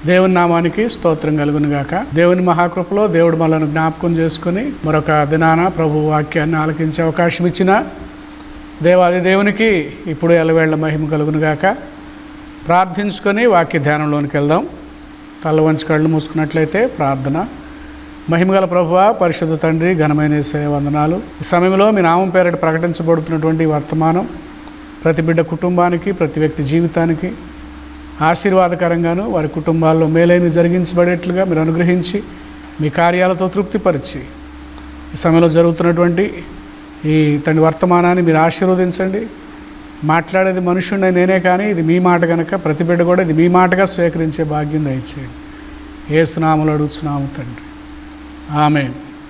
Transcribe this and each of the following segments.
దేవుని నామానికి స్తోత్రం కలుగును గాక దేవుని మహాకృపలో దేవుడు మనల్ని జ్ఞాపకం చేసుకుని మరొక దినాన ప్రభు వాక్యాన్ని ఆలకించే అవకాశం ఇచ్చిన దేవాది దేవునికి ఇప్పుడు ఎలవేళ్ల మహిమ కలుగును గాక ప్రార్థించుకొని వాక్య ధ్యానంలోనికి వెళ్దాం తల వంచి కళ్ళు మూసుకున్నట్లయితే ప్రార్థన మహిమగల ప్రభువ పరిశుద్ధ తండ్రి ఘనమైన యేసయ్య వందనాలు ఈ సమయంలో మీ నామం పేరట ప్రకటించబడుతున్నటువంటి ఈ వర్తమానం ప్రతి బిడ్డ కుటుంబానికి ప్రతి వ్యక్తి జీవితానికి ఆశీర్వాదకరంగాను వారి కుటుంబాల్లో మేలైన జరిగించబడేట్లుగా మీరు అనుగ్రహించి మీ కార్యాలతో తృప్తిపరిచి ఈ సమయంలో జరుగుతున్నటువంటి ఈ తండ్రి వర్తమానాన్ని మీరు ఆశీర్వదించండి మాట్లాడేది మనుషుడిని నేనే కానీ ఇది మీ మాట కనుక ప్రతి బిడ్డ కూడా ఇది మీ మాటగా స్వీకరించే భాగ్యం దయచేయండి ఏసునామలు అడుగుతున్నాము తండ్రి ఆమె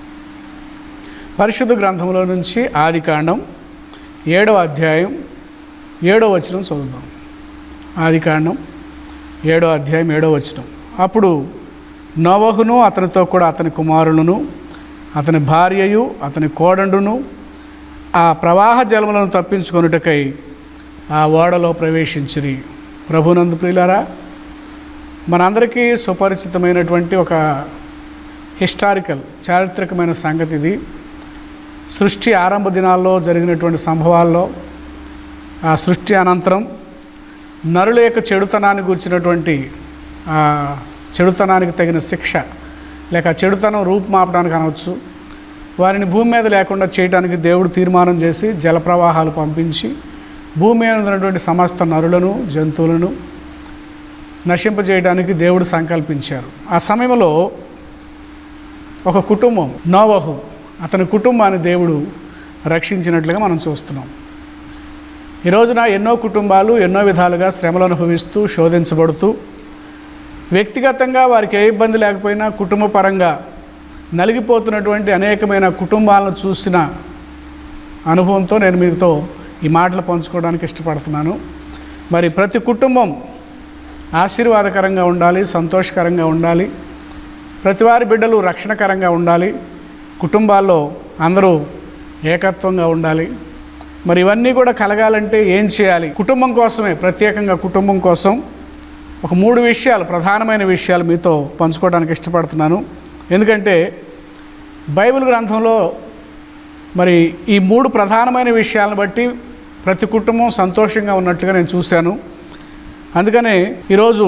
పరిశుద్ధ గ్రంథంలో నుంచి ఆది కాండం ఏడవ అధ్యాయం ఏడవ వచనం చదువుదాం ఆది కాండం ఏడో అధ్యాయం ఏడో వచనం అప్పుడు నోవహును అతనితో కూడా అతని కుమారులను అతని భార్యయు అతని కోడండును ఆ ప్రవాహ జలములను తప్పించుకొనుటకై ఆ ఓడలో ప్రవేశించిరి ప్రభునందు ప్రియులారా మనందరికీ సుపరిచితమైనటువంటి ఒక హిస్టారికల్ చారిత్రకమైన సంగతి ఇది సృష్టి ఆరంభ దినాల్లో జరిగినటువంటి సంభవాల్లో ఆ సృష్టి అనంతరం నరుల యొక్క చెడుతనాన్ని గుర్చినటువంటి ఆ చెడుతనానికి తగిన శిక్ష లేక చెడుతనం రూపుమాపడానికి అనవచ్చు వారిని భూమి మీద లేకుండా చేయడానికి దేవుడు తీర్మానం చేసి జలప్రవాహాలు పంపించి భూమి మీద ఉన్నటువంటి సమస్త నరులను జంతువులను నశింపజేయడానికి దేవుడు సంకల్పించారు ఆ సమయంలో ఒక కుటుంబం నోవహు అతని కుటుంబాన్ని దేవుడు రక్షించినట్లుగా మనం చూస్తున్నాం ఈ రోజున ఎన్నో కుటుంబాలు ఎన్నో విధాలుగా శ్రమలు అనుభవిస్తూ శోధించబడుతూ వ్యక్తిగతంగా వారికి ఏ ఇబ్బంది లేకపోయినా కుటుంబ పరంగా నలిగిపోతున్నటువంటి అనేకమైన కుటుంబాలను చూసిన అనుభవంతో నేను మీతో ఈ మాటలు పంచుకోవడానికి ఇష్టపడుతున్నాను మరి ప్రతి కుటుంబం ఆశీర్వాదకరంగా ఉండాలి సంతోషకరంగా ఉండాలి ప్రతి వారి బిడ్డలు రక్షణకరంగా ఉండాలి కుటుంబాల్లో అందరూ ఏకత్వంగా ఉండాలి మరి ఇవన్నీ కూడా కలగాలంటే ఏం చేయాలి కుటుంబం కోసమే ప్రత్యేకంగా కుటుంబం కోసం ఒక మూడు విషయాలు ప్రధానమైన విషయాలు మీతో పంచుకోవడానికి ఇష్టపడుతున్నాను ఎందుకంటే బైబిల్ గ్రంథంలో మరి ఈ మూడు ప్రధానమైన విషయాలను బట్టి ప్రతి కుటుంబం సంతోషంగా ఉన్నట్టుగా నేను చూశాను అందుకనే ఈరోజు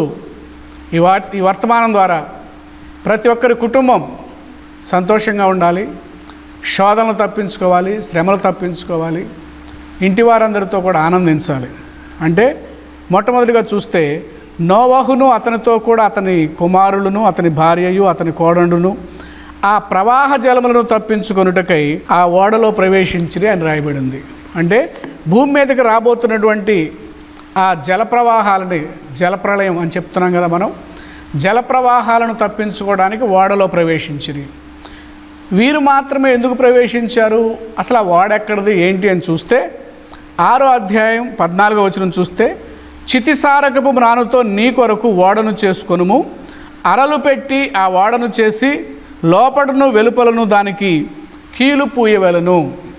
ఈ వార్ ఈ వర్తమానం ద్వారా ప్రతి ఒక్కరి కుటుంబం సంతోషంగా ఉండాలి శోధనలు తప్పించుకోవాలి శ్రమలు తప్పించుకోవాలి ఇంటి వారందరితో కూడా ఆనందించాలి అంటే మొట్టమొదటిగా చూస్తే నోవహును అతనితో కూడా అతని కుమారులను అతని భార్యయు అతని కోడండును ఆ ప్రవాహ జలములను తప్పించుకొనుటకై ఆ ఓడలో ప్రవేశించిరి అని రాయబడింది అంటే భూమి మీదకి రాబోతున్నటువంటి ఆ జల ప్రవాహాలని జలప్రళయం అని చెప్తున్నాం కదా మనం జల ప్రవాహాలను తప్పించుకోవడానికి ఓడలో ప్రవేశించిరి వీరు మాత్రమే ఎందుకు ప్రవేశించారు అసలు ఆ ఓడెక్కడిది ఏంటి అని చూస్తే ఆరో అధ్యాయం పద్నాలుగో వచనం చూస్తే చితిసారకపు మ్రానుతో నీ కొరకు ఓడను చేసుకొనుము అరలు పెట్టి ఆ ఓడను చేసి లోపడను వెలుపలను దానికి కీలు పూయవలను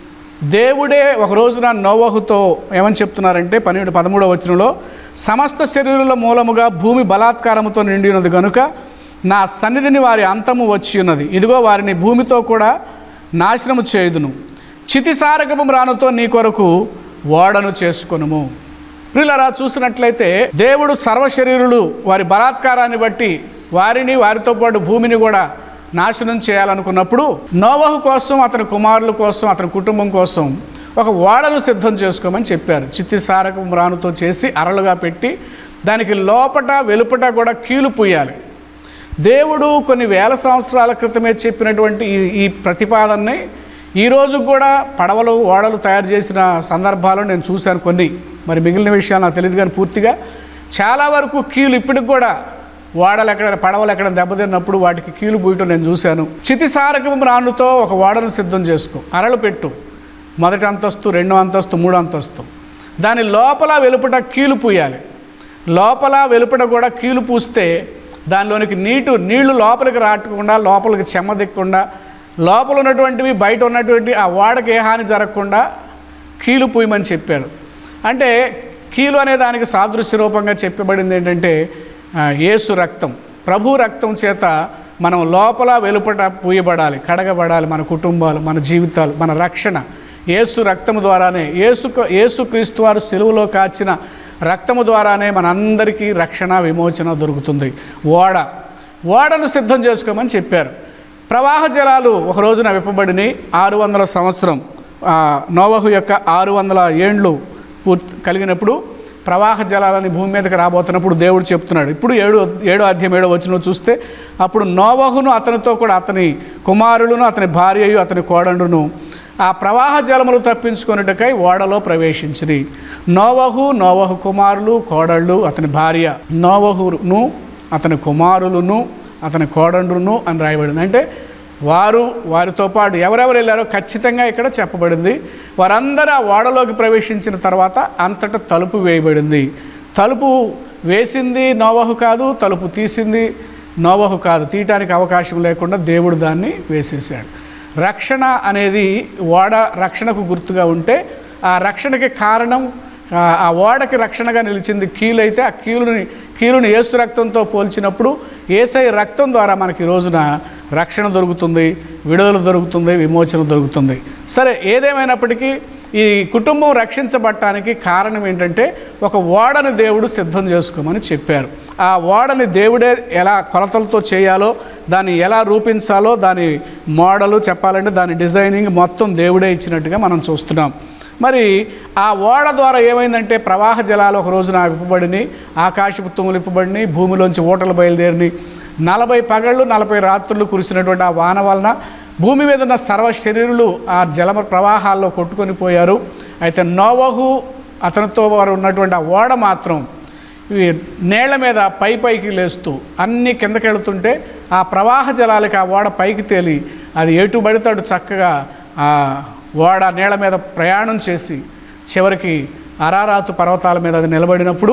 దేవుడే ఒక రోజున నోవహుతో ఏమని చెప్తున్నారంటే పన్నెండు పదమూడవ వచనంలో సమస్త శరీరుల మూలముగా భూమి బలాత్కారముతో నిండి ఉన్నది కనుక నా సన్నిధిని వారి అంతము వచ్చి ఉన్నది ఇదిగో వారిని భూమితో కూడా నాశనము చేయుదును చితిసారకపు రానుతో నీ కొరకు ఓడను చేసుకొనుము ప్రియులరా చూసినట్లయితే దేవుడు సర్వశరీరులు వారి బలాత్కారాన్ని బట్టి వారిని వారితో పాటు భూమిని కూడా నాశనం చేయాలనుకున్నప్పుడు నోవహు కోసం అతని కుమారుల కోసం అతని కుటుంబం కోసం ఒక ఓడను సిద్ధం చేసుకోమని చెప్పారు చిత్తి సారకం రానుతో చేసి అరలుగా పెట్టి దానికి లోపట వెలుపట కూడా కీలు పూయాలి దేవుడు కొన్ని వేల సంవత్సరాల క్రితమే చెప్పినటువంటి ఈ ఈ ప్రతిపాదనని ఈరోజు కూడా పడవలు ఓడలు తయారు చేసిన సందర్భాలు నేను చూశాను కొన్ని మరి మిగిలిన విషయాలు నాకు తెలియదు కానీ పూర్తిగా చాలా వరకు కీలు ఇప్పటికి కూడా ఓడలు ఎక్కడ పడవలు ఎక్కడ దెబ్బతిన్నప్పుడు వాటికి కీలు పూయటం నేను చూశాను చితిసారకం రానుతో ఒక ఓడను సిద్ధం చేసుకో అరలు పెట్టు మొదటి అంతస్తు రెండో అంతస్తు మూడో అంతస్తు దాని లోపల వెలుపట కీలు పూయాలి లోపల వెలుపట కూడా కీలు పూస్తే దానిలోనికి నీటు నీళ్లు లోపలికి రాటకుండా లోపలికి చెమ్మ దిక్కకుండా లోపల ఉన్నటువంటివి బయట ఉన్నటువంటి ఆ వాడకి ఏ హాని జరగకుండా కీలు పూయమని చెప్పారు అంటే కీలు అనే దానికి సాదృశ్య రూపంగా చెప్పబడింది ఏంటంటే ఆ, యేసు రక్తం ప్రభు రక్తం చేత మనం లోపల వెలుపట పూయబడాలి కడగబడాలి మన కుటుంబాలు మన జీవితాలు మన రక్షణ యేసు రక్తము ద్వారానే యేసు యేసు క్రీస్తు వారు సెలువులో కాచిన రక్తము ద్వారానే మనందరికీ రక్షణ విమోచన దొరుకుతుంది ఓడ ఓడను సిద్ధం చేసుకోమని చెప్పారు ప్రవాహ జలాలు ఒక రోజున విప్పబడిని ఆరు వందల సంవత్సరం ఆ, నోవహు యొక్క ఆరు వందల ఏండ్లు పూర్తి కలిగినప్పుడు ప్రవాహ జలాలని భూమి మీదకి రాబోతున్నప్పుడు దేవుడు చెప్తున్నాడు ఇప్పుడు ఏడు ఏడో అధ్యాయం ఏడో వచనంలో చూస్తే అప్పుడు నోవహును అతనితో కూడా అతని కుమారులను అతని భార్యయు అతని కోడండును ఆ ప్రవాహ జలములు తప్పించుకొనుటకై ఓడలో ప్రవేశించిరి నోవహు నోవహు కుమారులు కోడళ్ళు అతని భార్య నోవహును అతని కుమారులను అతని కోడండ్రును అని రాయబడింది అంటే వారు వారితో పాటు ఎవరెవరు వెళ్ళారో ఖచ్చితంగా ఇక్కడ చెప్పబడింది వారందరూ ఆ ఓడలోకి ప్రవేశించిన తర్వాత అంతటా తలుపు వేయబడింది తలుపు వేసింది నోవహు కాదు తలుపు తీసింది నోవహు కాదు తీయటానికి అవకాశం లేకుండా దేవుడు దాన్ని వేసేసాడు రక్షణ అనేది ఓడ రక్షణకు గుర్తుగా ఉంటే ఆ రక్షణకి కారణం ఆ- ఆ ఓడకి రక్షణగా నిలిచింది కీలు అయితే ఆ కీలుని కీలుని ఏసు రక్తంతో పోల్చినప్పుడు ఏసై రక్తం ద్వారా మనకి ఈ రోజున రక్షణ దొరుకుతుంది విడుదల దొరుకుతుంది విమోచన దొరుకుతుంది సరే ఏదేమైనప్పటికీ ఈ కుటుంబం రక్షించబడటానికి కారణం ఏంటంటే ఒక ఓడను దేవుడు సిద్ధం చేసుకోమని చెప్పారు ఆ ఓడని దేవుడే ఎలా కొలతలతో చేయాలో దాన్ని ఎలా రూపించాలో దాని మోడలు చెప్పాలంటే దాని డిజైనింగ్ మొత్తం దేవుడే ఇచ్చినట్టుగా మనం చూస్తున్నాం మరి ఆ ఓడ ద్వారా ఏమైందంటే ప్రవాహ జలాలు ఒక రోజున విప్పబడిని ఆకాశపు తుమ్ములు విప్పబడిని భూమిలోంచి ఓటలు బయలుదేరిని నలభై పగళ్ళు నలభై రాత్రులు కురిసినటువంటి ఆ వాన వలన భూమి మీద ఉన్న సర్వ శరీరులు ఆ జల ప్రవాహాల్లో కొట్టుకొని పోయారు అయితే నోవహు అతనితో వారు ఉన్నటువంటి ఆ ఓడ మాత్రం ఇవి నేళ్ల మీద పై పైకి లేస్తూ అన్ని కిందకి వెళుతుంటే ఆ ప్రవాహ జలాలకి ఆ ఓడ పైకి తేలి అది ఎటు పడితాడు చక్కగా ఆ ఓడ నేల మీద ప్రయాణం చేసి చివరికి అరారాతు పర్వతాల మీద అది నిలబడినప్పుడు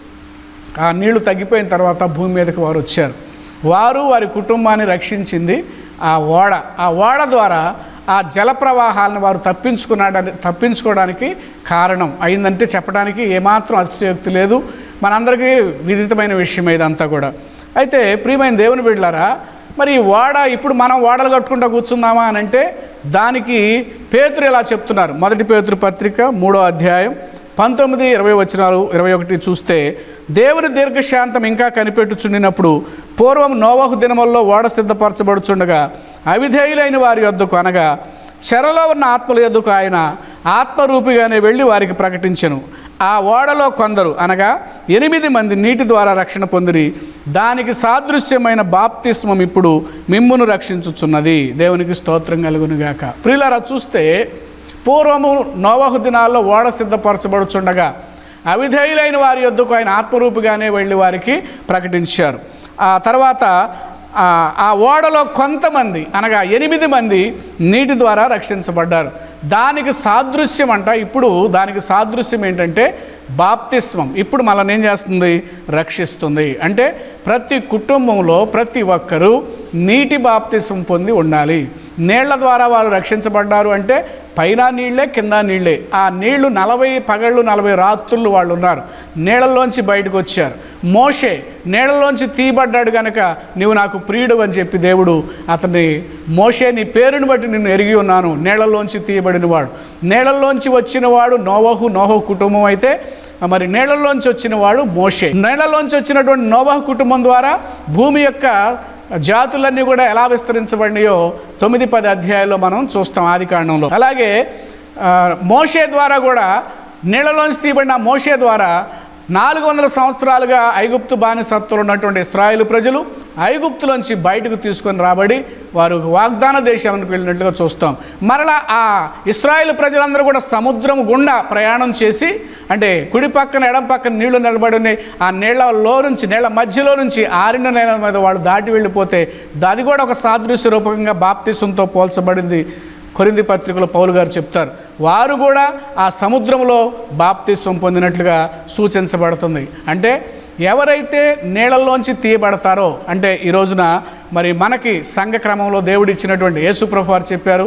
ఆ నీళ్లు తగ్గిపోయిన తర్వాత భూమి మీదకి వారు వచ్చారు వారు వారి కుటుంబాన్ని రక్షించింది ఆ ఓడ ఆ ఓడ ద్వారా ఆ జల ప్రవాహాలను వారు తప్పించుకున్నాడని తప్పించుకోవడానికి కారణం అయిందంటే చెప్పడానికి ఏమాత్రం అతిశయోక్తి లేదు మనందరికీ విదితమైన విషయం ఇదంతా కూడా అయితే ప్రియమైన దేవుని బిడ్డలారా మరి ఈ ఓడ ఇప్పుడు మనం ఓడలు కట్టుకుంటూ కూర్చుందామా అని అంటే దానికి పేతురు ఇలా చెప్తున్నారు మొదటి పేతురు పత్రిక మూడో అధ్యాయం పంతొమ్మిది ఇరవై వచనాలు ఇరవై ఒకటి చూస్తే దేవుని దీర్ఘశాంతం ఇంకా కనిపెట్టుచుండినప్పుడు పూర్వం నోవహు దినముల్లో ఓడ సిద్ధపరచబడుచుండగా అవిధేయులైన వారి యొద్దకు అనగా చెరలో ఉన్న ఆత్మల యొద్దకు ఆయన ఆత్మరూపిగానే వెళ్ళి వారికి ప్రకటించెను ఆ ఓడలో కొందరు అనగా ఎనిమిది మంది నీటి ద్వారా రక్షణ పొందిరి దానికి సాదృశ్యమైన బాప్తిస్మం ఇప్పుడు మిమ్మును రక్షించుచున్నది దేవునికి స్తోత్రం కలుగునుగాక ప్రియులారా చూస్తే పూర్వము నోవహు దినాల్లో ఓడ సిద్ధపరచబడుచుండగా అవిధేయులైన వారి యొద్దకు ఆయన ఆత్మరూపిగానే వెళ్ళి వారికి ప్రకటించారు ఆ తర్వాత ఆ ఆ ఓడలో కొంతమంది అనగా ఎనిమిది మంది నీటి ద్వారా రక్షించబడ్డారు దానికి సాదృశ్యం అంట ఇప్పుడు దానికి సాదృశ్యం ఏంటంటే బాప్తిస్మం ఇప్పుడు మనల్ని ఏం చేస్తుంది రక్షిస్తుంది అంటే ప్రతి కుటుంబంలో ప్రతి ఒక్కరూ నీటి బాప్తిస్మం పొంది ఉండాలి నీళ్ల ద్వారా వారు రక్షించబడ్డారు అంటే పైన నీళ్ళే కింద నీళ్ళే ఆ నీళ్లు నలభై పగళ్ళు నలభై రాత్రులు వాళ్ళు ఉన్నారు నీళ్ళల్లోంచి బయటకు వచ్చారు మోషే నీళ్ళలోంచి తీయబడ్డాడు కనుక నీవు నాకు ప్రియుడు అని చెప్పి దేవుడు అతన్ని మోషే నీ పేరుని బట్టి నిన్ను ఎరిగి ఉన్నాను నీళ్ళల్లోంచి తీయబడిన వాడు నీళ్ళల్లోంచి వచ్చిన వాడు నోవహు నోహు కుటుంబం అయితే మరి నీళ్ళల్లోంచి వచ్చిన వాడు మోషే నీళ్ళలోంచి వచ్చినటువంటి నోవహు కుటుంబం ద్వారా భూమి యొక్క జాతులన్నీ కూడా ఎలా విస్తరించబడినాయో తొమ్మిది పది అధ్యాయాల్లో మనం చూస్తాం ఆది కాండంలో అలాగే ఆ, మోషే ద్వారా కూడా నీళ్ళలోంచి తీయబడిన ఆ మోషే ద్వారా నాలుగు వందల సంవత్సరాలుగా ఐగుప్తు బానిసత్వంలో ఉన్నటువంటి ఇస్రాయేల్ ప్రజలు ఐగుప్తులోంచి బయటకు తీసుకొని రాబడి వారు వాగ్దాన దేశానికి వెళ్ళినట్లుగా చూస్తాం మరలా ఆ ఇస్రాయేల్ ప్రజలందరూ కూడా సముద్రం గుండా ప్రయాణం చేసి అంటే కుడి పక్కన ఎడం పక్కన నీళ్లు నిలబడి ఉన్నాయి ఆ నీళ్లలో నుంచి నీళ్ల మధ్యలో నుంచి ఆరిన నేల మీద వాళ్ళు దాటి వెళ్ళిపోతే అది కూడా ఒక సాదృశ్య రూపకంగా బాప్తిసంతో పోల్చబడింది కొరింది పత్రికలో పౌలు గారు చెప్తారు వారు కూడా ఆ సముద్రంలో బాప్తిస్వం పొందినట్లుగా సూచించబడుతుంది అంటే ఎవరైతే నీళ్ళల్లోంచి తీయబడతారో అంటే ఈ రోజున మరి మనకి సంఘ క్రమంలో దేవుడు ఇచ్చినటువంటి యేసుప్రభు వారు చెప్పారు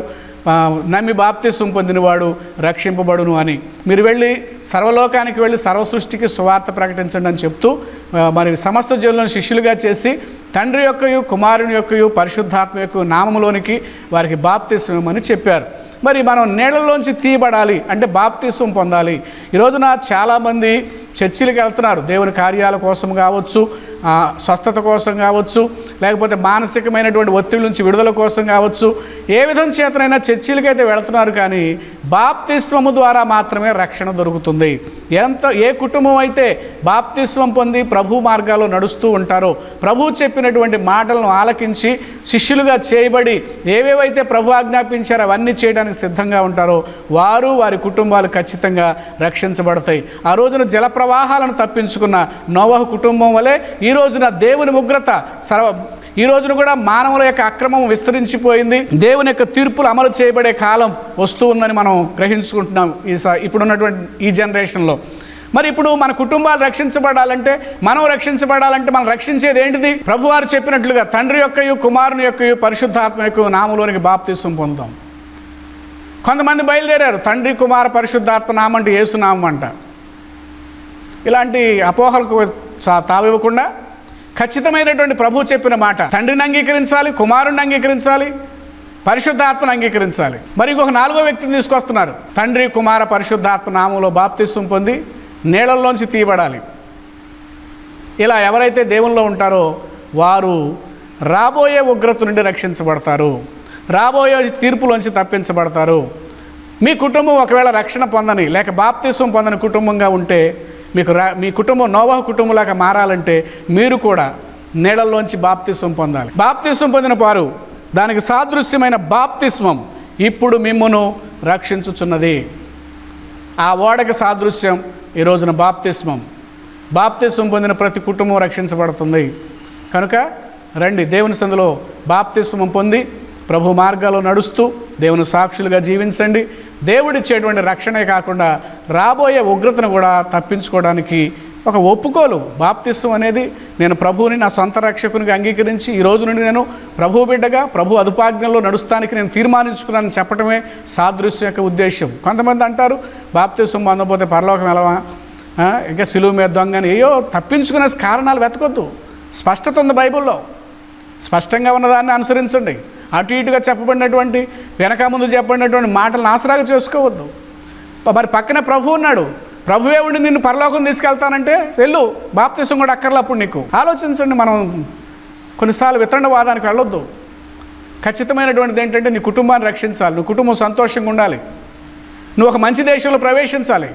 ఆ, నమ్మి బాప్తిస్వం పొందినవాడు రక్షింపబడును అని మీరు వెళ్ళి సర్వలోకానికి వెళ్ళి సర్వ సృష్టికి సువార్త ప్రకటించండి అని చెప్తూ ఆ, మరి సమస్త జనులను శిష్యులుగా చేసి తండ్రి యొక్కయు కుమారుని యొక్కయు పరిశుద్ధాత్మ యొక్క నామములోనికి వారికి బాప్తిస్వం అని చెప్పారు మరి మనం నీళ్ళలోంచి తీయబడాలి అంటే బాప్తిస్వం పొందాలి ఈ రోజున చాలామంది చర్చిలకు వెళ్తున్నారు దేవుని కార్యాల కోసం కావచ్చు ఆ, స్వస్థత కోసం కావచ్చు లేకపోతే మానసికమైనటువంటి ఒత్తిడి నుంచి విడుదల కోసం కావచ్చు ఏ విధం చేతనైనా చర్చిలకైతే వెళుతున్నారు కానీ బాప్తిస్వము ద్వారా మాత్రమే రక్షణ దొరుకుతుంది ఎంత ఏ కుటుంబం అయితే బాప్తిస్వం పొంది ప్రభు మార్గాల్లో నడుస్తూ ఉంటారో ప్రభు చెప్పినటువంటి మాటలను ఆలకించి శిష్యులుగా చేయబడి ఏవేవైతే ప్రభు ఆజ్ఞాపించారో అవన్నీ చేయడానికి సిద్ధంగా ఉంటారో వారు వారి కుటుంబాలు ఖచ్చితంగా రక్షించబడతాయి ఆ రోజున జల ప్రవాహాలను తప్పించుకున్న నోవహు కుటుంబం వలె ఈ రోజున దేవుని ఉగ్రత సర్వ ఈ రోజున కూడా మానవుల యొక్క అక్రమం విస్తరించిపోయింది దేవుని యొక్క తీర్పులు అమలు చేయబడే కాలం వస్తూ ఉందని మనం గ్రహించుకుంటున్నాం ఈ స- ఇప్పుడున్నటువంటి ఈ జనరేషన్లో మరి ఇప్పుడు మన కుటుంబాలు రక్షించబడాలంటే మనం రక్షించబడాలంటే మనం రక్షించేది ఏంటిది ప్రభువారు చెప్పినట్లుగా తండ్రి యొక్కయు కుమారుని యొక్కయు పరిశుద్ధాత్మ యొక్క నామంలోనికి బాప్తిస్వం పొందాం కొంతమంది బయలుదేరారు తండ్రి కుమార పరిశుద్ధాత్మ నామంటే ఏసునామం అంట ఇలాంటి అపోహలకు చా- తావివ్వకుండా ఖచ్చితమైనటువంటి ప్రభు చెప్పిన మాట తండ్రిని అంగీకరించాలి కుమారుని అంగీకరించాలి పరిశుద్ధాత్మను అంగీకరించాలి మరి ఇంకొక నాలుగో వ్యక్తిని తీసుకొస్తున్నారు తండ్రి కుమార పరిశుద్ధాత్మ నామంలో బాప్తిస్వం పొంది నీళ్ళల్లోంచి తీయబడాలి ఇలా ఎవరైతే దేవుల్లో ఉంటారో వారు రాబోయే ఉగ్రత నుండి రక్షించబడతారు రాబోయే తీర్పులోంచి తప్పించబడతారు మీ కుటుంబం ఒకవేళ రక్షణ పొందని లేక బాప్తిస్వం పొందని కుటుంబంగా ఉంటే మీకు రా మీ కుటుంబం నోవహ కుటుంబంలాగా మారాలంటే మీరు కూడా నీళ్ళల్లోంచి బాప్తిస్వం పొందాలి బాప్తిస్వం పొందిన వారు దానికి సాదృశ్యమైన బాప్తిస్మం ఇప్పుడు మిమ్మును రక్షించుచున్నది ఆ ఓడకి సాదృశ్యం ఈ రోజున బాప్తిస్మం బాప్తిస్మం పొందిన ప్రతి కుటుంబం రక్షించబడుతుంది కనుక రండి దేవుని సందులో బాప్తిస్మం పొంది ప్రభు మార్గాల్లో నడుస్తూ దేవుని సాక్షులుగా జీవించండి దేవుడిచ్చేటువంటి రక్షణే కాకుండా రాబోయే ఉగ్రతను కూడా తప్పించుకోవడానికి ఒక ఒప్పుకోలు బాప్తిస్వం అనేది నేను ప్రభువుని నా సొంత రక్షకునిగా అంగీకరించి ఈ రోజు నుండి నేను ప్రభు బిడ్డగా ప్రభు అదుపాజ్ఞలో నడుస్తానికి నేను తీర్మానించుకున్నానని చెప్పడమే సాదృశ్యం యొక్క ఉద్దేశం కొంతమంది అంటారు బాప్తిస్వం పొందకపోతే పరలోకం వెళ్ళవా ఆ, ఇంకా సిలువు మీద దొంగ అని ఏయో తప్పించుకునే కారణాలు వెతకొద్దు స్పష్టత ఉంది బైబిల్లో స్పష్టంగా ఉన్నదాన్ని అనుసరించండి అటు ఇటుగా చెప్పబడినటువంటి వెనక ముందు చెప్పబడినటువంటి మాటలను ఆసరాగా చేసుకోవద్దు ప- మరి పక్కనే ప్రభు ఉన్నాడు ప్రభువే ఉండి నిన్ను పరలోకం తీసుకెళ్తానంటే వెళ్ళు బాప్తిసం కూడా అక్కర్లే అప్పుడు నీకు ఆలోచించండి మనం కొన్నిసార్లు వితరణవాదానికి వెళ్ళొద్దు ఖచ్చితమైనటువంటిది ఏంటంటే నీ కుటుంబాన్ని రక్షించాలి నువ్వు కుటుంబం సంతోషంగా ఉండాలి నువ్వు ఒక మంచి దేశంలో ప్రవేశించాలి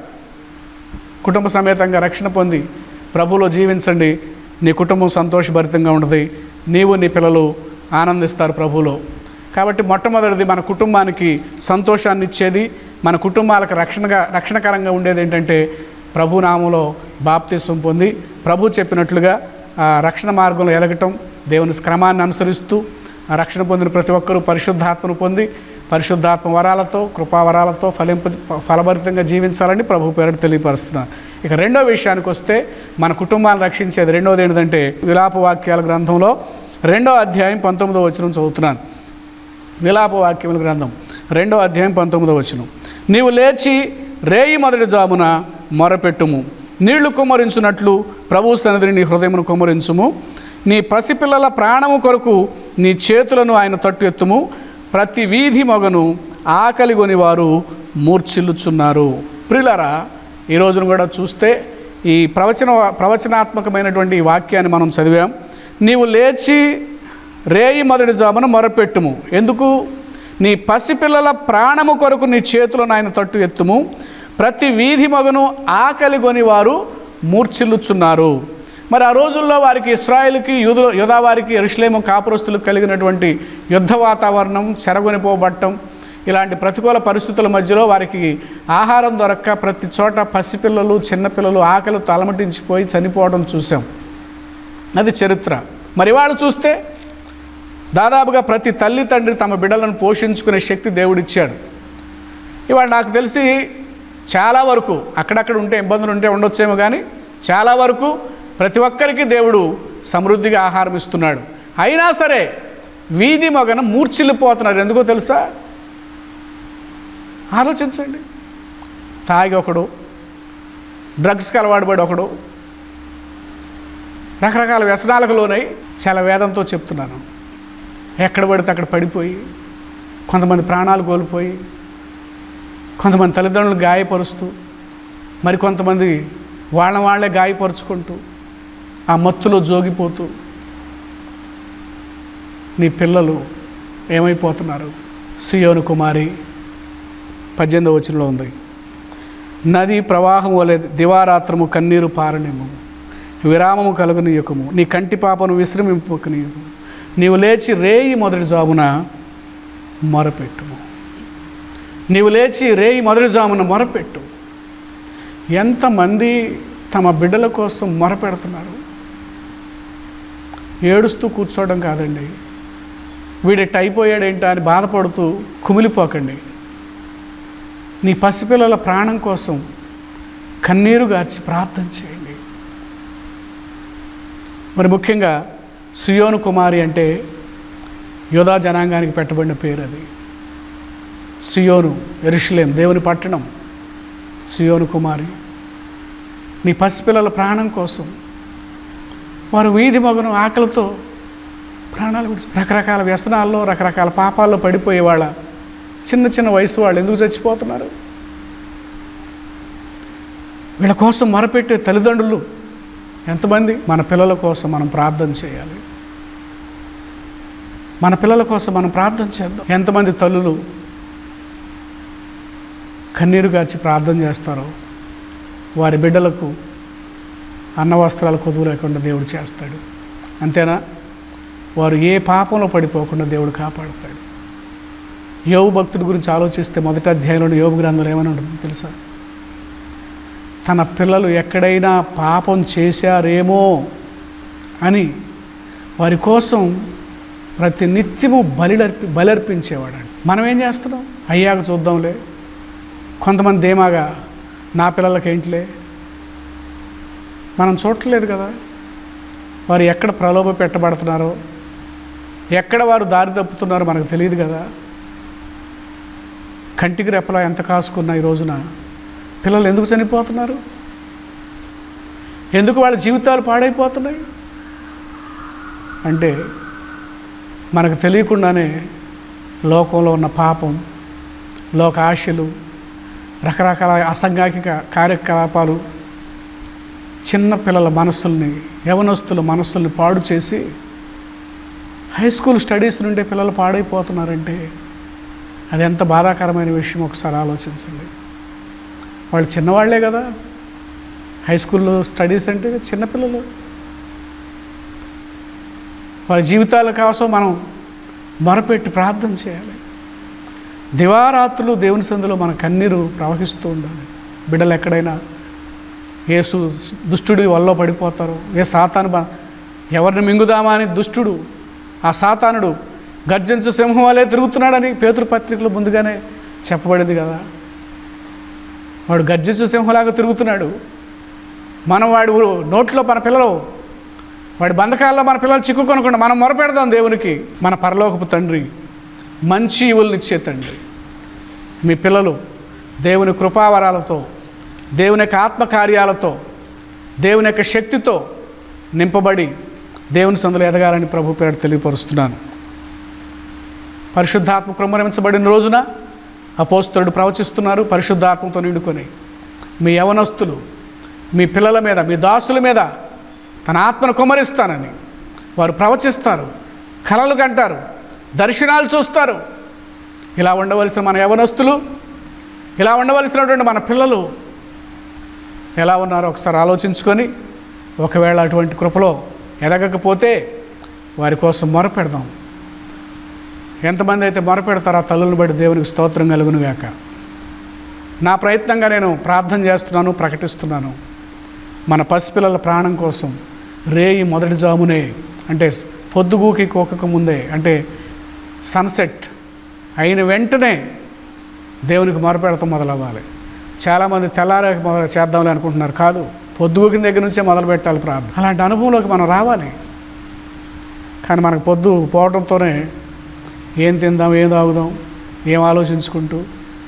కుటుంబ సమేతంగా రక్షణ పొంది ప్రభులో జీవించండి నీ కుటుంబం సంతోషభరితంగా ఉంటుంది నీవు నీ పిల్లలు ఆనందిస్తారు ప్రభులో కాబట్టి మొట్టమొదటిది మన కుటుంబానికి సంతోషాన్ని ఇచ్చేది మన కుటుంబాలకు రక్షణగా రక్షణకరంగా ఉండేది ఏంటంటే ప్రభు నామంలో బాప్తిస్వం పొంది ప్రభు చెప్పినట్లుగా ఆ రక్షణ మార్గంలో ఎదగటం దేవుని క్రమాన్ని అనుసరిస్తూ ఆ రక్షణ పొందిన ప్రతి ఒక్కరూ పరిశుద్ధాత్మను పొంది పరిశుద్ధాత్మ వరాలతో కృపా వరాలతో ఫలింప ఫలభరితంగా జీవించాలని ప్రభు పేరు తెలియపరుస్తున్నాను ఇక రెండో విషయానికి వస్తే మన కుటుంబాన్ని రక్షించేది రెండోది ఏంటంటే విలాప వాక్యాల గ్రంథంలో రెండో అధ్యాయం పంతొమ్మిదో వచనం చదువుతున్నాను విలాప వాక్యముల గ్రంథం రెండో అధ్యాయం పంతొమ్మిదో వచనం నీవు లేచి రేయి మొదటి జామున మొరపెట్టుము నీళ్లు కుమ్మరించున్నట్లు ప్రభు సన్నిధిని నీ హృదయమును కుమ్మరించుము నీ పసిపిల్లల ప్రాణము కొరకు నీ చేతులను ఆయన తట్టు ఎత్తుము ప్రతి వీధి మొగను ఆకలి కొని వారు మూర్ఛిల్లుచున్నారు ప్రియులారా ఈ రోజున కూడా చూస్తే ఈ ప్రవచన ప్రవచనాత్మకమైనటువంటి ఈ వాక్యాన్ని మనం చదివాం నీవు లేచి రేయి మొదటి జామున మొరపెట్టుము ఎందుకు నీ పసిపిల్లల ప్రాణము కొరకు నీ చేతులను ఆయన తట్టు ఎత్తుము ప్రతి వీధి మగను ఆకలి కొని వారు మూర్ఛిల్లుచున్నారు మరి ఆ రోజుల్లో వారికి ఇస్రాయేల్కి యూదు యుధా వారికి ఎరుషలేము కాపురస్తులకు కలిగినటువంటి యుద్ధ వాతావరణం చెరగొనిపోబట్టం ఇలాంటి ప్రతికూల పరిస్థితుల మధ్యలో వారికి ఆహారం దొరక్క ప్రతి చోట పసిపిల్లలు చిన్నపిల్లలు ఆకలితో అలమటించిపోయి చనిపోవడం చూసాం అది చరిత్ర మరి వాళ్ళు చూస్తే దాదాపుగా ప్రతి తల్లి తండ్రి తమ బిడ్డలను పోషించుకునే శక్తి దేవుడిచ్చాడు ఇవాళ నాకు తెలిసి చాలా వరకు అక్కడక్కడ ఉంటే ఇబ్బందులు ఉంటే ఉండొచ్చేమో కానీ చాలా వరకు ప్రతి ఒక్కరికి దేవుడు సమృద్ధిగా ఆహారం ఇస్తున్నాడు అయినా సరే వీధి మగన మూర్చిల్లిపోతున్నారు ఎందుకో తెలుసా ఆలోచించండి తాగి ఒకడు డ్రగ్స్కి అలవాటు పడి ఒకడు రకరకాల వ్యసనాలకు లోనై చాలా వేదంతో చెప్తున్నాను ఎక్కడ పడితే అక్కడ పడిపోయి కొంతమంది ప్రాణాలు కోల్పోయి కొంతమంది తల్లిదండ్రులు గాయపరుస్తూ మరి కొంతమంది వాళ్ళ వాళ్ళే గాయపరుచుకుంటూ ఆ మత్తులో జోగిపోతూ నీ పిల్లలు ఏమైపోతున్నారు సియోను కుమారి పద్దెనిమిదవ వచనంలో ఉంది నది ప్రవాహం వలె దివారాత్రము కన్నీరు పారనిము విరామము కలుగునీయకము నీ కంటి పాపను విశ్రమింపకనీయము నీవు లేచి రేయి మొదటి జామున మొరపెట్టుము నీవు లేచి రేయి మొదటి జామున మొరపెట్టు ఎంతమంది తమ బిడ్డల కోసం మొరపెడుతున్నారు ఏడుస్తూ కూర్చోవడం కాదండి వీడెట్ అయిపోయాడేంటా అని బాధపడుతూ కుమిలిపోకండి నీ పసిపిల్లల ప్రాణం కోసం కన్నీరు గార్చి ప్రార్థన చేయండి మరి ముఖ్యంగా సుయోను కుమారి అంటే యోధా జనాంగానికి పెట్టబడిన పేరు అది సియోను ఎరుషులేం దేవుని పట్టణం సియోను కుమారి నీ పసిపిల్లల ప్రాణం కోసం వారు వీధి మగను ఆకలితో ప్రాణాలు విడిచి రకరకాల వ్యసనాల్లో రకరకాల పాపాల్లో పడిపోయే వాళ్ళ చిన్న చిన్న వయసు వాళ్ళు ఎందుకు చచ్చిపోతున్నారు వీళ్ళ కోసం మొరపెట్టే తల్లిదండ్రులు ఎంతమంది మన పిల్లల కోసం మనం ప్రార్థన చేయాలి మన పిల్లల కోసం మనం ప్రార్థన చేద్దాం ఎంతమంది తల్లులు కన్నీరు గార్చి ప్రార్థన చేస్తారో వారి బిడ్డలకు అన్న వస్త్రాలు కొదువు లేకుండా దేవుడు చేస్తాడు అంతేనా వారు ఏ పాపంలో పడిపోకుండా దేవుడు కాపాడుతాడు యోగు భక్తుడి గురించి ఆలోచిస్తే మొదటి అధ్యాయంలో యోగు గ్రంథంలో ఏమని ఉంటుంది తెలుసా తన పిల్లలు ఎక్కడైనా పాపం చేశారేమో అని వారి కోసం ప్రతి నిత్యము బలిడర్పి బలర్పించేవాడండి మనం ఏం చేస్తున్నాం అయ్యాక చూద్దాంలే కొంతమంది ధీమాగా నా పిల్లలకేంటిలే మనం చూడట్లేదు కదా వారు ఎక్కడ ప్రలోభ పెట్టబడుతున్నారో ఎక్కడ వారు దారి తప్పుతున్నారో మనకు తెలియదు కదా కంటికి రెప్పలా ఎంత కాసుకున్నా ఈ రోజున పిల్లలు ఎందుకు చనిపోతున్నారు ఎందుకు వాళ్ళ జీవితాలు పాడైపోతున్నాయి అంటే మనకు తెలియకుండానే లోకంలో ఉన్న పాపం లోక ఆశలు రకరకాల అసంఘాకిక కార్యకలాపాలు చిన్న పిల్లల మనస్సుల్ని యవనస్తుల మనస్సుల్ని పాడు చేసి హై స్కూల్ స్టడీస్ నుండే పిల్లలు పాడైపోతున్నారంటే అది ఎంత బాధాకరమైన విషయం ఒకసారి ఆలోచించండి వాళ్ళు చిన్నవాళ్లే కదా హై స్కూల్లో స్టడీస్ అంటే చిన్నపిల్లలు వాళ్ళ జీవితాల కోసం మనం మొరపెట్టి ప్రార్థన చేయాలి దివారాత్రులు దేవుని సందులో మన కన్నీరు ప్రవహిస్తూ ఉండాలి బిడ్డలు ఎక్కడైనా ఏ సు దుష్టుడి వల్ల పడిపోతారు ఏ సాతాను బ- ఎవరిని మింగుదామా అని దుష్టుడు ఆ సాతానుడు గర్జించు సింహం వలె తిరుగుతున్నాడని పేతురు పత్రికలో ముందుగానే చెప్పబడింది కదా వాడు గర్జించు సింహంలాగా తిరుగుతున్నాడు మనం వాడి ఊ- నోట్లో మన పిల్లలు వాడి బంధకాల్లో మన పిల్లలు చిక్కుకొనకుండా మనం మొరపెడదాం దేవునికి మన పరలోకపు తండ్రి మంచి ఇవులనిచ్చే తండ్రి మీ పిల్లలు దేవుని కృపావరాలతో దేవుని యొక్క ఆత్మకార్యాలతో దేవుని యొక్క శక్తితో నింపబడి దేవుని సందులో ఎదగాలని ప్రభు పేరు తెలియపరుస్తున్నాను పరిశుద్ధాత్మ కృమరించబడిన రోజున అపోస్తలుడు ప్రవచిస్తున్నారు పరిశుద్ధాత్మతో నిండుకొని మీ యవనస్తులు మీ పిల్లల మీద మీ దాసుల మీద తన ఆత్మను కుమరిస్తానని వారు ప్రవచిస్తారు కలలు కంటారు దర్శనాలు చూస్తారు ఇలా ఉండవలసిన మన యవనస్తులు ఇలా ఉండవలసినటువంటి మన పిల్లలు ఎలా ఉన్నారో ఒకసారి ఆలోచించుకొని ఒకవేళ అటువంటి కృపలో ఎదగకపోతే వారి కోసం మొరపెడదాం ఎంతమంది అయితే మొరపెడతారో ఆ తల్లులను బట్టి దేవునికి స్తోత్రం కలుగును గాక నా ప్రయత్నంగా నేను ప్రార్థన చేస్తున్నాను ప్రకటిస్తున్నాను మన పసిపిల్లల ప్రాణం కోసం రేయి మొదటి జామునే అంటే పొద్దుగూకి కోకక ముందే అంటే సన్సెట్ అయిన వెంటనే దేవునికి మొరపెడతాం మొదలవ్వాలి చాలామంది తెల్లారాక మొదలు చేద్దామని అనుకుంటున్నారు కాదు పొద్దుగూకిన దగ్గర నుంచే మొదలు పెట్టాలి ప్రార్థన అలాంటి అనుభవంలోకి మనం రావాలి కానీ మనకు పొద్దు పోవడంతోనే ఏం తిందాం ఏం తాగుదాం ఏం ఆలోచించుకుంటూ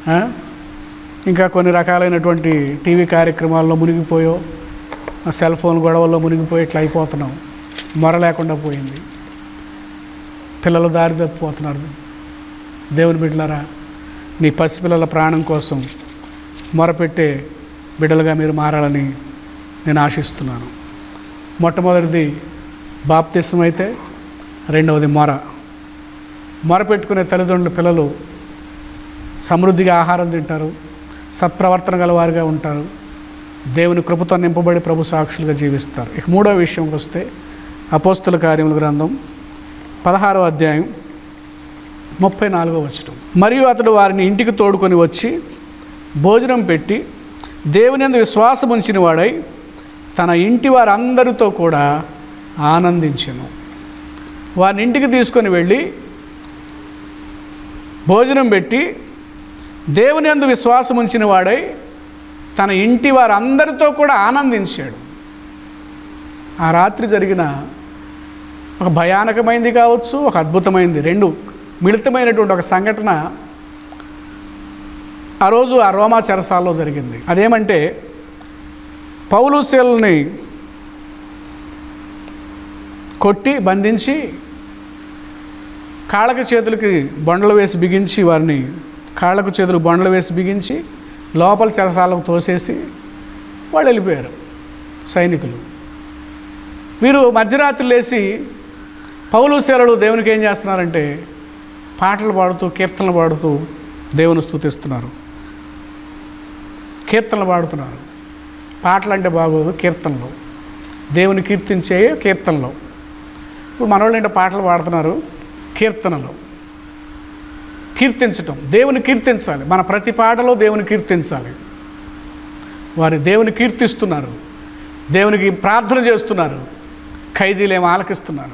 ఆ? ఇంకా కొన్ని రకాలైనటువంటి టీవీ కార్యక్రమాల్లో మునిగిపోయో ఆ సెల్ ఫోన్ గొడవల్లో మునిగిపోయి ఇట్లా అయిపోతున్నాం మొర లేకుండా పోయింది పిల్లలు దారి తప్పిపోతున్నారు దేవుని బిడ్డలారా నీ పసిపిల్లల ప్రాణం కోసం మొరపెట్టే బిడ్డలుగా మీరు మారాలని నేను ఆశిస్తున్నాను మొట్టమొదటిది బాప్తిసం అయితే రెండవది మొర మొర పెట్టుకునే తల్లిదండ్రుల పిల్లలు సమృద్ధిగా ఆహారం తింటారు సత్ప్రవర్తన గలవారుగా ఉంటారు దేవుని కృపతో నింపబడి ప్రభు సాక్షులుగా జీవిస్తారు ఇక మూడో విషయంకి వస్తే అపోస్తుల కార్యముల గ్రంథం పదహారో అధ్యాయం ముప్పై నాలుగో వచ్చటం మరియు అతడు వారిని ఇంటికి తోడుకొని వచ్చి భోజనం పెట్టి దేవుని యందు విశ్వాసం ఉంచిన వాడై తన ఇంటి వారందరితో కూడా ఆనందించెను వారిని ఇంటికి తీసుకొని వెళ్ళి భోజనం పెట్టి దేవుని యందు విశ్వాసం ఉంచిన వాడై తన ఇంటి వారందరితో కూడా ఆనందించాడు ఆ రాత్రి జరిగిన ఒక భయానకమైంది కావచ్చు ఒక అద్భుతమైంది రెండు మిళితమైనటువంటి ఒక సంఘటన ఆ రోజు ఆ రోమా చెరసాల్లో జరిగింది అదేమంటే పౌలుశీలని కొట్టి బంధించి కాళ్ళకి చేతులకి బొండలు వేసి బిగించి వారిని కాళ్ళకు చేతులకు బొండలు వేసి బిగించి లోపల చెరసాలకు తోసేసి వాళ్ళు వెళ్ళిపోయారు సైనికులు వీరు మధ్యరాత్రి లేచి పౌలు శీలలు దేవునికి ఏం చేస్తున్నారంటే పాటలు పాడుతూ కీర్తనలు పాడుతూ దేవుని స్తుతిస్తున్నారు కీర్తనలు పాడుతున్నారు పాటలు అంటే బాగోదు కీర్తనలు దేవుని కీర్తించే కీర్తనలు ఇప్పుడు మనోళ్ళు ఏంటో పాటలు పాడుతున్నారు కీర్తనలు కీర్తించటం దేవుని కీర్తించాలి మన ప్రతి పాటలో దేవుని కీర్తించాలి వారి దేవుని కీర్తిస్తున్నారు దేవునికి ప్రార్థన చేస్తున్నారు ఖైదీలేమో ఆలకిస్తున్నారు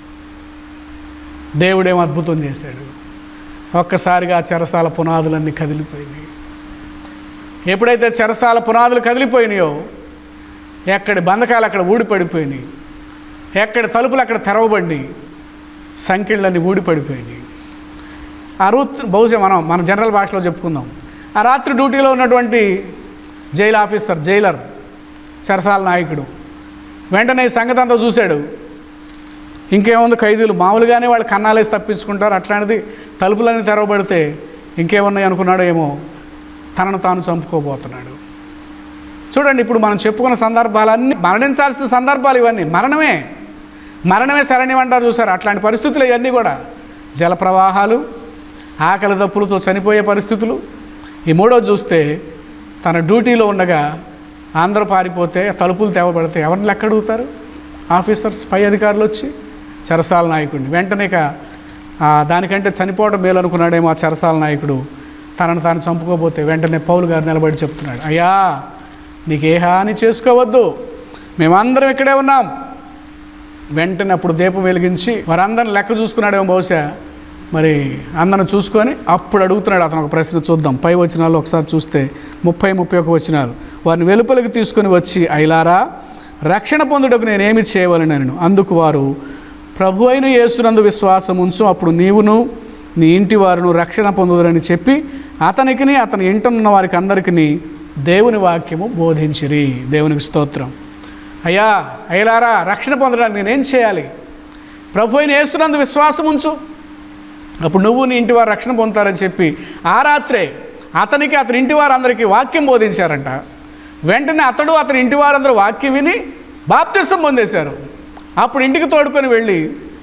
దేవుడేమో అద్భుతం చేశాడు ఒక్కసారిగా ఆ చెరసాల పునాదులన్నీ కదిలిపోయినాయి ఎప్పుడైతే చెరసాల పునాదులు కదిలిపోయినాయో ఎక్కడి బంధకాలు అక్కడ ఊడిపడిపోయినాయి ఎక్కడి తలుపులు అక్కడ తెరవబడి సంఖ్యలన్నీ ఊడిపడిపోయినాయి ఆ రూత్ బహుశా మనం మన జనరల్ భాషలో చెప్పుకుందాం ఆ రాత్రి డ్యూటీలో ఉన్నటువంటి జైలు ఆఫీసర్ జైలర్ చెరసాల నాయకుడు వెంటనే ఈ సంగతి అంతా చూశాడు ఇంకేముంది ఖైదీలు మామూలుగానే వాళ్ళు కన్నాలేసి తప్పించుకుంటారు అట్లాంటిది తలుపులన్నీ తెరవబడితే ఇంకేమున్నాయి అనుకున్నాడో ఏమో తనను తాను చంపుకోబోతున్నాడు చూడండి ఇప్పుడు మనం చెప్పుకున్న సందర్భాలన్నీ మరణించాల్సిన సందర్భాలు ఇవన్నీ మరణమే మరణమే శరణ్యం అంటారు చూసారు అట్లాంటి పరిస్థితులు ఇవన్నీ కూడా జల ప్రవాహాలు ఆకలి దప్పులతో చనిపోయే పరిస్థితులు ఈ మూడోది చూస్తే తన డ్యూటీలో ఉండగా అందరూ పారిపోతే తలుపులు తేవబడితే ఎవరిని లెక్క అడుగుతారు ఆఫీసర్స్ పై అధికారులు వచ్చి చెరసాల నాయకుడిని వెంటనే ఇక, ఆ, దానికంటే చనిపోవడం మేలు అనుకున్నాడేమో ఆ చెరసాల నాయకుడు తనను తాను చంపుకోపోతే వెంటనే పౌలు గారు నిలబడి చెప్తున్నాడు అయ్యా నీకు ఏ హాని చేసుకోవద్దు మేమందరం ఇక్కడే ఉన్నాం వెంటనే అప్పుడు దీపం వెలిగించి వారందరిని లెక్క చూసుకున్నాడేమో బహుశా మరి అందరిని చూసుకొని అప్పుడు అడుగుతున్నాడు అతను ఒక ప్రశ్న చూద్దాం పై వచనాలు ఒకసారి చూస్తే ముప్పై ముప్పై ఒక వచనాలు వారిని వెలుపలికి తీసుకొని వచ్చి అయిలారా రక్షణ పొందుటకు నేనేమి చేయవలని నేను అందుకు వారు ప్రభు అయిన యేసునందు విశ్వాసం ఉంచు అప్పుడు నీవును నీ ఇంటి వారును రక్షణ పొందుదరని చెప్పి అతనికిని అతని ఇంటనున్న వారికి అందరికీ దేవుని వాక్యము బోధించిరి దేవునికి స్తోత్రం అయ్యా అయ్యలారా రక్షణ పొందడానికి నేనేం చేయాలి ప్రభు అయిన యేసునందు విశ్వాసం ఉంచు అప్పుడు నువ్వు నీ ఇంటి వారు రక్షణ పొందుతారని చెప్పి ఆ రాత్రే అతనికి అతని ఇంటి వారందరికీ వాక్యం బోధించారంట వెంటనే అతడు అతని ఇంటి వారందరూ వాక్యం విని బాప్తిసం పొందేశారు అప్పుడు ఇంటికి తోడుకొని వెళ్ళి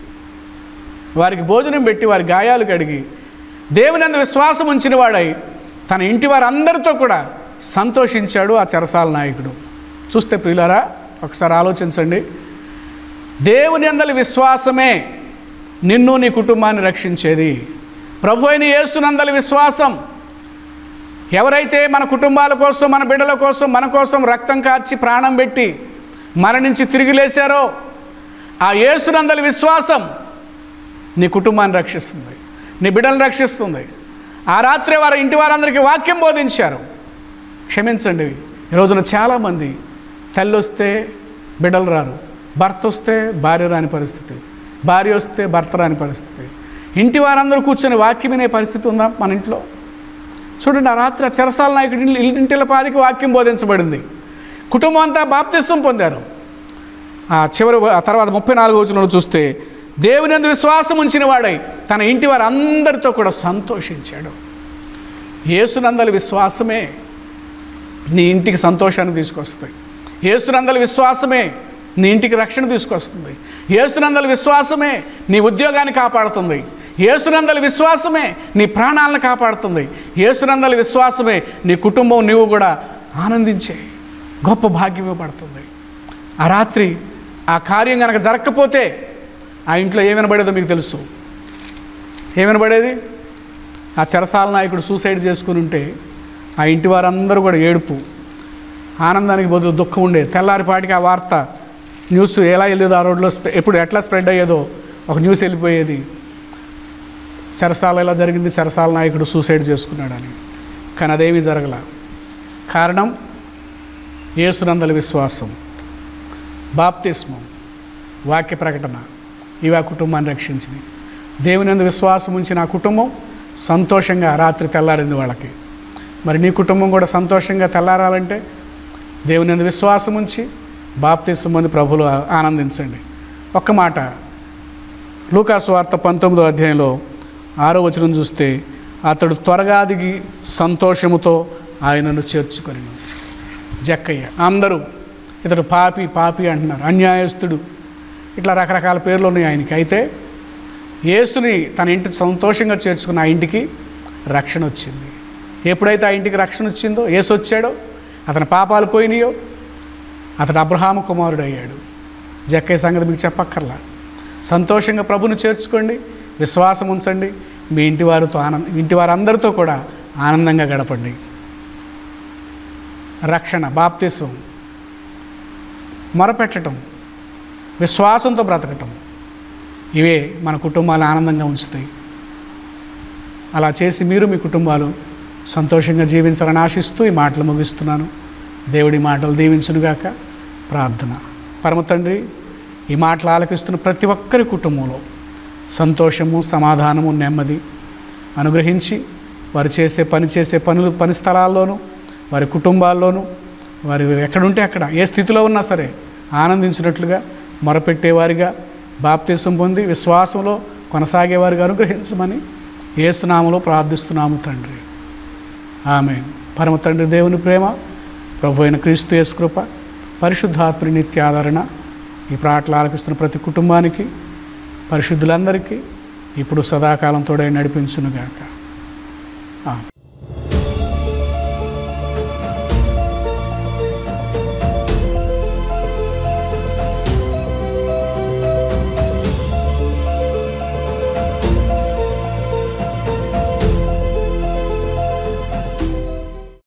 వారికి భోజనం పెట్టి వారి గాయాలు కడిగి దేవుని అందు విశ్వాసం ఉంచిన వాడై తన ఇంటి వారందరితో కూడా సంతోషించాడు ఆ చెరసాల నాయకుడు చూస్తే ప్రియులారా ఒకసారి ఆలోచించండి దేవుని అందలి విశ్వాసమే నిన్ను నీ కుటుంబాన్ని రక్షించేది ప్రభు అయిన యేసునందలి విశ్వాసం ఎవరైతే మన కుటుంబాల కోసం మన బిడ్డల కోసం మన కోసం రక్తం కార్చి ప్రాణం పెట్టి మరణించి తిరిగి లేచారో ఆ యేసునందలి విశ్వాసం నీ కుటుంబాన్ని రక్షిస్తుంది నీ బిడ్డలను రక్షిస్తుంది ఆ రాత్రి వారు ఇంటి వారందరికీ వాక్యం బోధించారు క్షమించండి ఈ రోజున చాలామంది తల్లి వస్తే బిడ్డలు రారు భర్త వస్తే భార్య రాని పరిస్థితి భార్య వస్తే భర్త రాని పరిస్థితి ఇంటి వారందరూ కూర్చొని వాక్యం వినే పరిస్థితి ఉందా మన ఇంట్లో చూడండి ఆ రాత్రి ఆ చెరసాల నాయకుడి ఇల్లు- ఇంటింటిల పాదికి వాక్యం బోధించబడింది కుటుంబం అంతా బాప్తిస్వం పొందారు ఆ చివరి ఆ తర్వాత ముప్పై నాలుగు రోజులను చూస్తే దేవుని అందు విశ్వాసం ఉంచిన వాడై తన ఇంటి వారు అందరితో కూడా సంతోషించాడు యేసునందలి విశ్వాసమే నీ ఇంటికి సంతోషాన్ని తీసుకొస్తాయి ఏసునందల విశ్వాసమే నీ ఇంటికి రక్షణ తీసుకొస్తుంది ఏసునందల విశ్వాసమే నీ ఉద్యోగాన్ని కాపాడుతుంది ఏసునందల విశ్వాసమే నీ ప్రాణాలను కాపాడుతుంది ఏసునందల విశ్వాసమే నీ కుటుంబం నీవు కూడా ఆనందించే గొప్ప భాగ్యం ఇవ్వబడుతుంది ఆ రాత్రి ఆ కార్యం కనుక జరగకపోతే ఆ ఇంట్లో ఏం వినబడేదో మీకు తెలుసు ఏం వినబడేది ఆ చెరసాల నాయకుడు సూసైడ్ చేసుకుని ఉంటే ఆ ఇంటి వారందరూ కూడా ఏడుపు ఆనందానికి బదులు దుఃఖం ఉండేది తెల్లారిపాటికి ఆ వార్త న్యూస్ ఎలా వెళ్ళేదో ఆ రోడ్లో స్ప్రె- ఎప్పుడు ఎట్లా స్ప్రెడ్ అయ్యేదో ఒక న్యూస్ వెళ్ళిపోయేది చెరసాల ఇలా జరిగింది చెరసాల నాయకుడు సూసైడ్ చేసుకున్నాడని కానీ అదేమీ జరగల కారణం యేసునందల విశ్వాసం బాప్తిస్మం వాక్య ప్రకటన ఇవి ఆ కుటుంబాన్ని రక్షించినాయి దేవుని అందు విశ్వాసం ఉంచిన ఆ కుటుంబం సంతోషంగా రాత్రి తెల్లారింది వాళ్ళకి మరి నీ కుటుంబం కూడా సంతోషంగా తెల్లారాలంటే దేవుని అందు విశ్వాసం ఉంచి బాప్తిస్మం మంది ప్రభులు ఆనందించండి ఒక్క మాట లూకాసు వార్త పంతొమ్మిదో అధ్యాయంలో ఆరో వచనం చూస్తే అతడు త్వరగా దిగి సంతోషముతో ఆయనను చేర్చుకొని జక్కయ్య అందరూ ఇతడు పాపి పాపి అంటున్నారు అన్యాయస్తుడు ఇట్లా రకరకాల పేర్లు ఉన్నాయి ఆయనకి అయితే యేసుని తన ఇంటి సంతోషంగా చేర్చుకున్న ఆ ఇంటికి రక్షణ వచ్చింది ఎప్పుడైతే ఆ ఇంటికి రక్షణ వచ్చిందో యేసు వచ్చాడో అతని పాపాలు పోయినాయో అతడు అబ్రహాము కుమారుడు అయ్యాడు జక్కయ్య సంగతి మీకు చెప్పక్కర్లా సంతోషంగా ప్రభుని చేర్చుకోండి విశ్వాసం ఉంచండి మీ ఇంటి వారితో ఆనంద ఇంటి వారందరితో కూడా ఆనందంగా గడపండి రక్షణ బాప్తిసం మొరపెట్టడం విశ్వాసంతో బ్రతకటం ఇవే మన కుటుంబాలు ఆనందంగా ఉంచుతాయి అలా చేసి మీరు మీ కుటుంబాలు సంతోషంగా జీవించాలని ఆశిస్తూ ఈ మాటలు ముగిస్తున్నాను దేవుడి మాటలు దీవించునుగాక ప్రార్థన పరమ తండ్రి ఈ మాటలు ఆలకిస్తున్న ప్రతి ఒక్కరి కుటుంబంలో సంతోషము సమాధానము నెమ్మది అనుగ్రహించి వారు చేసే పని చేసే పనులు పని స్థలాల్లోనూ వారి కుటుంబాల్లోనూ వారు ఎక్కడుంటే అక్కడ ఏ స్థితిలో ఉన్నా సరే ఆనందించినట్లుగా మొరపెట్టేవారిగా బాప్తీసం పొంది విశ్వాసంలో కొనసాగేవారిగా అనుగ్రహించమని ఏసునామలో ప్రార్థిస్తున్నాము తండ్రి ఆమె పరమ తండ్రి దేవుని ప్రేమ ప్రభు అయిన క్రీస్తు యేసు కృప పరిశుద్ధాత్మని నిత్య ఆదరణ ఈ ప్రాటలు ఆలకిస్తున్న ప్రతి కుటుంబానికి పరిశుద్ధులందరికీ ఇప్పుడు సదాకాలం తోడై నడిపించునుగాక ఆమెన్.